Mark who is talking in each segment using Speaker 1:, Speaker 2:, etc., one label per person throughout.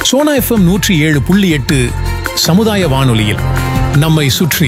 Speaker 1: Sona FM நூற்றி ஏழு புள்ளி எட்டு சமுதாய வானொலியில் நம்மை சுற்றி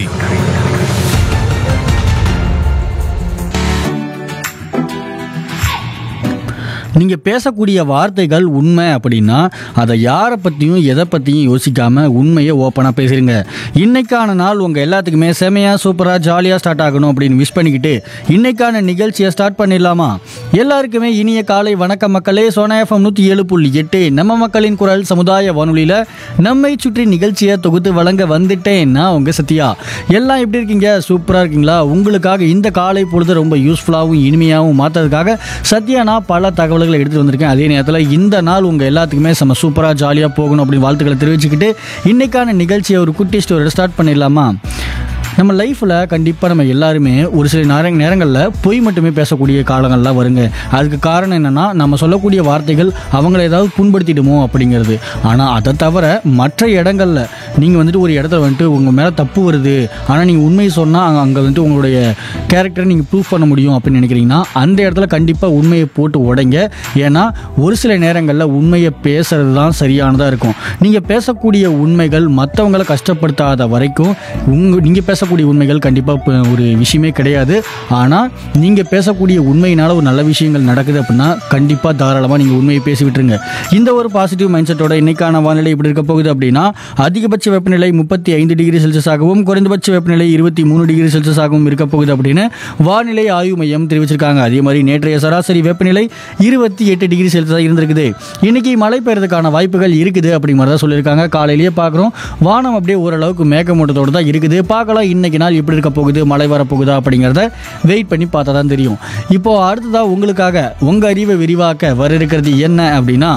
Speaker 2: நீங்கள் பேசக்கூடிய வார்த்தைகள் உண்மை அப்படின்னா அதை யாரை பற்றியும் எதை பற்றியும் யோசிக்காமல் உண்மையை ஓப்பனாக பேசுறீங்க இன்னைக்கான நாள் உங்கள் எல்லாத்துக்குமே செமையாக சூப்பராக ஜாலியாக ஸ்டார்ட் ஆகணும் அப்படின்னு விஷ் பண்ணிக்கிட்டு இன்னைக்கான நிகழ்ச்சியை ஸ்டார்ட் பண்ணிடலாமா எல்லாருக்குமே இனிய காலை வணக்க மக்களே சோனா எஃப்எம் நூற்றி ஏழு புள்ளி எட்டு நம்ம மக்களின் குரல் சமுதாய வானொலியில் நம்மை சுற்றி நிகழ்ச்சியை தொகுத்து வழங்க வந்துட்டேன் நான் உங்கள் சத்யா எல்லாம் எப்படி இருக்கீங்க சூப்பராக இருக்கீங்களா உங்களுக்காக இந்த காலை பொழுது ரொம்ப யூஸ்ஃபுல்லாகவும் இனிமையாகவும் மாற்றுறதுக்காக சத்யா நான் பல தகவல்களை எடுத்துகிட்டு வந்திருக்கேன் அதே நேரத்தில் இந்த நாள் உங்கள் எல்லாத்துக்குமே செம்ம சூப்பராக ஜாலியாக போகணும் அப்படின்னு வாழ்த்துக்களை தெரிவிச்சுக்கிட்டு இன்னைக்கான நிகழ்ச்சியை ஒரு குட்டி ஸ்டோரியோட ஸ்டார்ட் பண்ணிடலாமா நம்ம லைஃப்பில் கண்டிப்பாக நம்ம எல்லாருமே ஒரு சில நேர நேரங்களில் பொய் மட்டுமே பேசக்கூடிய காலங்கள்லாம் வருங்க அதுக்கு காரணம் என்னென்னா நம்ம சொல்லக்கூடிய வார்த்தைகள் அவங்கள ஏதாவது புண்படுத்திடுமோ அப்படிங்கிறது ஆனால் அதை தவிர மற்ற இடங்களில் நீங்கள் வந்துட்டு ஒரு இடத்துல வந்துட்டு உங்கள் மேலே தப்பு வருது ஆனால் நீங்கள் உண்மையை சொன்னால் அங்கே வந்துட்டு உங்களுடைய கேரக்டரை நீங்கள் ப்ரூவ் பண்ண முடியும் அப்படின்னு நினைக்கிறீங்கன்னா அந்த இடத்துல கண்டிப்பாக உண்மையை போட்டு உடைங்க ஏன்னா ஒரு சில நேரங்களில் உண்மையை பேசுறது தான் சரியானதாக இருக்கும் நீங்கள் பேசக்கூடிய உண்மைகள் மற்றவங்களை கஷ்டப்படுத்தாத வரைக்கும் உங்க நீங்கள் பேசக்கூடிய உண்மைகள் கண்டிப்பாக ஒரு விஷயமே கிடையாது ஆனால் நீங்கள் பேசக்கூடிய உண்மையினால் ஒரு நல்ல விஷயங்கள் நடக்குது அப்படின்னா கண்டிப்பாக தாராளமாக நீங்கள் உண்மையை பேசி விட்டுருங்க இந்த ஒரு பாசிட்டிவ் மைண்ட் செட்டோட இன்னைக்கான வானிலை இப்படி இருக்க போகுது அப்படின்னா அதிகபட்ச வெப்பநிலை முப்பத்தி ஐந்து டிகிரி செல்சியஸாகவும் குறைந்தபட்ச வெப்பநிலை இருபத்தி மூணு டிகிரி செல்சியஸாகவும் இருக்க போகுது அப்படின்னு வானிலை ஆய்வு மையம் தெரிவிச்சிருக்காங்க அதே மாதிரி நேற்றைய சராசரி வெப்பநிலை இருபத்தி எட்டு டிகிரி செல்சியஸாக இருந்திருக்குது இன்னைக்கு மழை பெய்யறதுக்கான வாய்ப்புகள் இருக்குது அப்படிங்கிற மாதிரி தான் சொல்லியிருக்காங்க காலையிலேயே பார்க்குறோம் வானம் அப்படியே ஓரளவுக்கு மேகமூட்டத்தோடு தான் இருக்குது பார்க்கலாம் இன்னைக்கு நாள் எப்படி இருக்க போகுது மழை வரப்போகுதா அப்படிங்கிறத வெயிட் பண்ணி பார்த்தா தான் தெரியும் இப்போ அடுத்ததா உங்களுக்காக உங்க அறிவை விரிவாக்க வர இருக்கிறது என்ன அப்படின்னா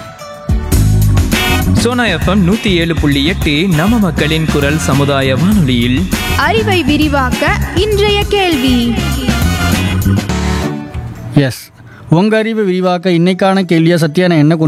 Speaker 3: சோனா எஃப்எம் நூத்தி ஏழு புள்ளி எட்டு நம்ம மக்களின் குரல் சமுதாய வானொலியில்
Speaker 4: அறிவை விரிவாக்க இன்றைய கேள்வி
Speaker 2: எஸ் உங்க அறிவை விரிவாக்க இன்னைக்கான கேள்வியா சத்யா நான் என்ன கொண்டு